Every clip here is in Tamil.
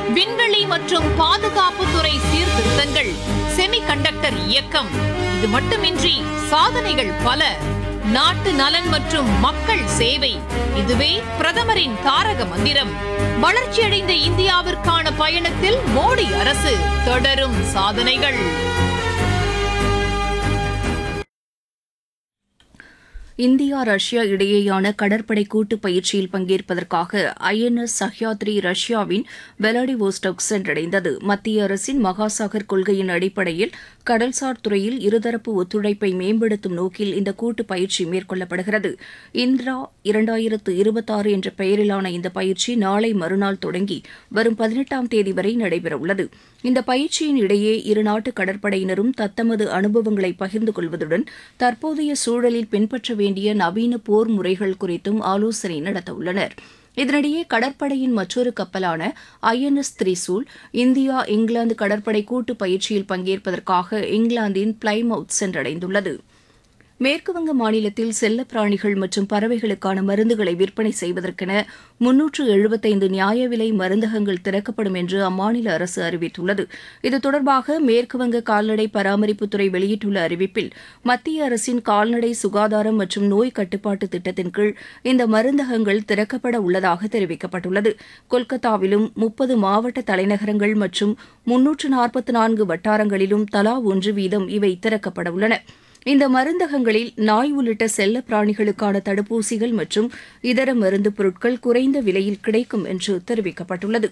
விண்வெளி மற்றும் பாதுகாப்புத்துறை சீர்திருத்தங்கள் செமிகண்டக்டர் இயக்கம் இது மட்டுமின்றி சாதனைகள் பல நாட்டு நலன் மற்றும் மக்கள் சேவை இதுவே பிரதமரின் தாரக மந்திரம் வளர்ச்சியடைந்த இந்தியாவிற்கான பயணத்தில் மோடி அரசு தொடரும் சாதனைகள் இந்தியா ரஷ்யா இடையேயான கடற்படை கூட்டு பயிற்சியில் பங்கேற்பதற்காக ஐஎன்எஸ் சஹ்யாத்ரி ரஷ்யாவின் வெலாடிவோஸ்டோக் சென்றடைந்தது மத்திய அரசின் மகாசாகர் கொள்கையின் அடிப்படையில் கடல்சார் துறையில் இருதரப்பு ஒத்துழைப்பை மேம்படுத்தும் நோக்கில் இந்த கூட்டு பயிற்சி மேற்கொள்ளப்படுகிறது இந்திரா இரண்டாயிரத்து இருபத்தாறு என்ற பெயரிலான இந்த பயிற்சி நாளை மறுநாள் தொடங்கி வரும் பதினெட்டாம் தேதி வரை நடைபெறவுள்ளது இந்த பயிற்சியின் இடையே இருநாட்டு கடற்படையினரும் தத்தமது அனுபவங்களை பகிர்ந்து கொள்வதுடன் தற்போதைய சூழலில் பின்பற்ற வேண்டிய நவீன போர் முறைகள் குறித்தும் ஆலோசனை நடத்தவுள்ளனர் இதனிடையே கடற்படையின் மற்றொரு கப்பலான ஐஎன்எஸ் திரிசூல் இந்தியா இங்கிலாந்து கடற்படை கூட்டு பயிற்சியில் பங்கேற்பதற்காக இங்கிலாந்தின் பிளைமவுத் சென்றடைந்துள்ளது மேற்குவங்க மாநிலத்தில் செல்லப்பிராணிகள் மற்றும் பறவைகளுக்கான மருந்துகளை விற்பனை செய்வதற்கென முன்னூற்று எழுபத்தைந்து நியாய விலை மருந்தகங்கள் திறக்கப்படும் என்று அம்மாநில அரசு அறிவித்துள்ளது இது தொடர்பாக மேற்குவங்க கால்நடை பராமரிப்புத்துறை வெளியிட்டுள்ள அறிவிப்பில் மத்திய அரசின் கால்நடை சுகாதாரம் மற்றும் நோய் கட்டுப்பாட்டு திட்டத்தின் கீழ் இந்த மருந்தகங்கள் திறக்கப்பட உள்ளதாக தெரிவிக்கப்பட்டுள்ளது கொல்கத்தாவிலும் முப்பது மாவட்ட தலைநகரங்கள் மற்றும் முன்னூற்று நாற்பத்தி நான்கு வட்டாரங்களிலும் தலா ஒன்று வீதம் இவை திறக்கப்பட உள்ளன இந்த மருந்தகங்களில் நாய் உள்ளிட்ட செல்ல பிராணிகளுக்கான தடுப்பூசிகள் மற்றும் இதர மருந்து பொருட்கள் குறைந்த விலையில் கிடைக்கும் என்று தெரிவிக்கப்பட்டுள்ளது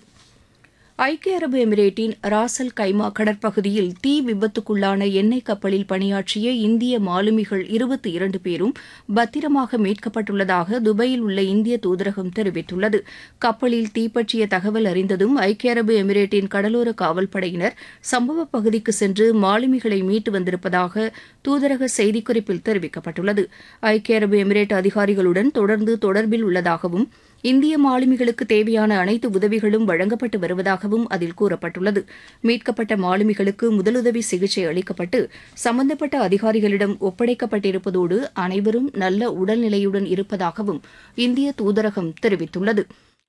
ஐக்கிய அரபு எமிரேட்டின் ராசல் கைமா கடற்பகுதியில் தீ விபத்துக்குள்ளான எண்ணெய் கப்பலில் பணியாற்றிய இந்திய மாலுமிகள் இருபத்தி இரண்டு பேரும் பத்திரமாக மீட்கப்பட்டுள்ளதாக துபாயில் உள்ள இந்திய தூதரகம் தெரிவித்துள்ளது கப்பலில் தீப்பற்றிய தகவல் அறிந்ததும் ஐக்கிய அரபு எமிரேட்டின் கடலோர காவல்படையினர் சம்பவ பகுதிக்கு சென்று மாலுமிகளை மீட்டு வந்திருப்பதாக தூதரக செய்திக்குறிப்பில் தெரிவிக்கப்பட்டுள்ளது ஐக்கிய அரபு எமிரேட் அதிகாரிகளுடன் தொடர்ந்து தொடர்பில் உள்ளதாகவும் இந்திய மாலுமிகளுக்கு தேவையான அனைத்து உதவிகளும் வழங்கப்பட்டு வருவதாகவும் அதில் கூறப்பட்டுள்ளது மீட்கப்பட்ட மாலுமிகளுக்கு முதலுதவி சிகிச்சை அளிக்கப்பட்டு சம்பந்தப்பட்ட அதிகாரிகளிடம் ஒப்படைக்கப்பட்டிருப்பதோடு அனைவரும் நல்ல உடல்நிலையுடன் இருப்பதாகவும் இந்திய தூதரகம் தெரிவித்துள்ளது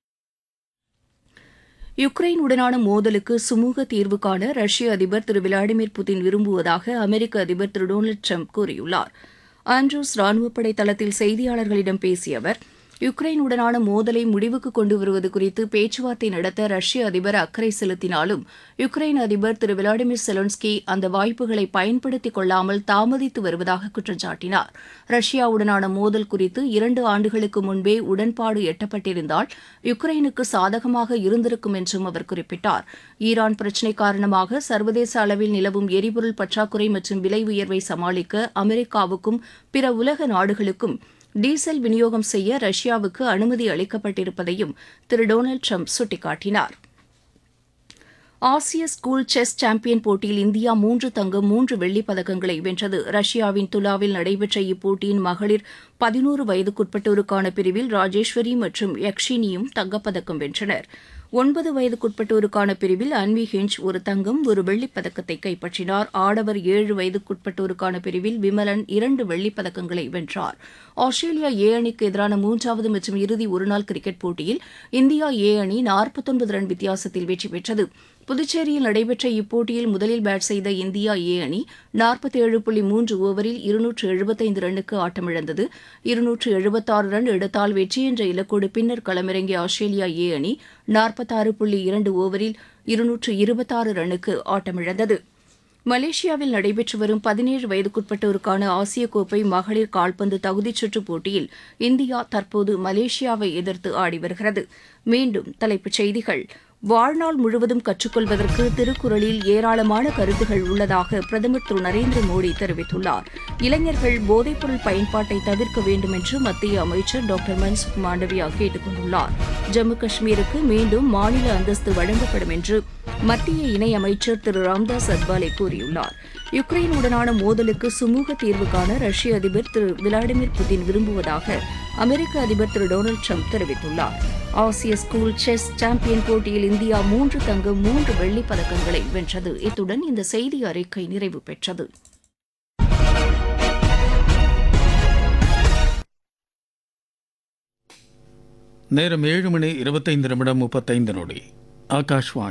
யுக்ரைனுடனான மோதலுக்கு சுமூக தீர்வு காண ரஷ்ய அதிபர் திரு விளாடிமிர் புதின் விரும்புவதாக அமெரிக்க அதிபர் திரு டொனால்டு ட்ரம்ப் கூறியுள்ளார் ஆண்ட்ரூஸ் ராணுவப்படை தளத்தில் செய்தியாளர்களிடம் பேசிய அவர் யுக்ரைனுடனான மோதலை முடிவுக்கு கொண்டு வருவது குறித்து பேச்சுவார்த்தை நடத்த ரஷ்ய அதிபர் அக்கறை செலுத்தினாலும் யுக்ரைன் அதிபர் திரு விளாடிமிர் செலன்ஸ்கி அந்த வாய்ப்புகளை பயன்படுத்திக் கொள்ளாமல் தாமதித்து வருவதாக குற்றம் சாட்டினார் ரஷ்யாவுடனான மோதல் குறித்து இரண்டு ஆண்டுகளுக்கு முன்பே உடன்பாடு எட்டப்பட்டிருந்தால் யுக்ரைனுக்கு சாதகமாக இருந்திருக்கும் என்றும் அவர் குறிப்பிட்டார் ஈரான் பிரச்சினை காரணமாக சர்வதேச அளவில் நிலவும் எரிபொருள் பற்றாக்குறை மற்றும் விலை உயர்வை சமாளிக்க அமெரிக்காவுக்கும் பிற உலக நாடுகளுக்கும் டீசல் விநியோகம் செய்ய ரஷ்யாவுக்கு அனுமதி அளிக்கப்பட்டிருப்பதையும் திரு டொனால்டு ட்ரம்ப் சுட்டிக்காட்டினார் ஆசிய ஸ்கூல் செஸ் சாம்பியன் போட்டியில் இந்தியா மூன்று தங்கம் மூன்று வெள்ளிப் பதக்கங்களை வென்றது ரஷ்யாவின் துலாவில் நடைபெற்ற இப்போட்டியின் மகளிர் பதினோரு வயதுக்குட்பட்டோருக்கான பிரிவில் ராஜேஸ்வரி மற்றும் யக்ஷினியும் தங்கப்பதக்கம் வென்றனர் ஒன்பது வயதுக்குட்பட்டோருக்கான பிரிவில் அன்வி ஹிஞ்ச் ஒரு தங்கம் ஒரு வெள்ளிப் பதக்கத்தை கைப்பற்றினார் ஆடவர் ஏழு வயதுக்குட்பட்டோருக்கான பிரிவில் விமலன் இரண்டு வெள்ளிப் பதக்கங்களை வென்றார் ஆஸ்திரேலியா ஏ அணிக்கு எதிரான மூன்றாவது மற்றும் இறுதி ஒருநாள் கிரிக்கெட் போட்டியில் இந்தியா ஏ அணி நாற்பத்தொன்பது ரன் வித்தியாசத்தில் வெற்றி பெற்றது புதுச்சேரியில் நடைபெற்ற இப்போட்டியில் முதலில் பேட் செய்த இந்தியா ஏ அணி நாற்பத்தி ஏழு புள்ளி மூன்று ஓவரில் இருநூற்று எழுபத்தைந்து ரன்னுக்கு ஆட்டமிழந்தது இருநூற்று எழுபத்தாறு ரன் எடுத்தால் வெற்றி என்ற இலக்கோடு பின்னர் களமிறங்கிய ஆஸ்திரேலியா ஏ அணி நாற்பத்தாறு புள்ளி இரண்டு ஓவரில் இருநூற்று இருபத்தாறு ரன்னுக்கு ஆட்டமிழந்தது மலேசியாவில் நடைபெற்று வரும் பதினேழு வயதுக்குட்பட்டோருக்கான ஆசிய கோப்பை மகளிர் கால்பந்து தகுதிச் சுற்றுப் போட்டியில் இந்தியா தற்போது மலேசியாவை எதிர்த்து ஆடி வருகிறது மீண்டும் தலைப்புச் செய்திகள் வாழ்நாள் முழுவதும் கற்றுக்கொள்வதற்கு திருக்குறளில் ஏராளமான கருத்துகள் உள்ளதாக பிரதமர் திரு நரேந்திர மோடி தெரிவித்துள்ளார் இளைஞர்கள் போதைப்பொருள் பயன்பாட்டை தவிர்க்க வேண்டும் என்று மத்திய அமைச்சர் டாக்டர் மன்சுக் மாண்டவியா கேட்டுக் கொண்டுள்ளார் ஜம்மு காஷ்மீருக்கு மீண்டும் மாநில அந்தஸ்து வழங்கப்படும் என்று மத்திய இணையமைச்சர் திரு ராம்தாஸ் அத்வாலே கூறியுள்ளார் யுக்ரைனுடனான மோதலுக்கு சுமூக தீர்வு காண ரஷ்ய அதிபர் திரு விளாடிமிர் புதின் விரும்புவதாக அமெரிக்க அதிபர் திரு டொனால்டு ட்ரம்ப் தெரிவித்துள்ளார் ஆசிய ஸ்கூல் செஸ் சாம்பியன் போட்டியில் இந்தியா மூன்று தங்கம் மூன்று வெள்ளிப் பதக்கங்களை வென்றது இத்துடன் இந்த செய்தி அறிக்கை நிறைவு பெற்றது நேரம் ஏழு மணி இருபத்தைந்து நிமிடம் முப்பத்தைந்து நொடி ஆகாஷ்வாணி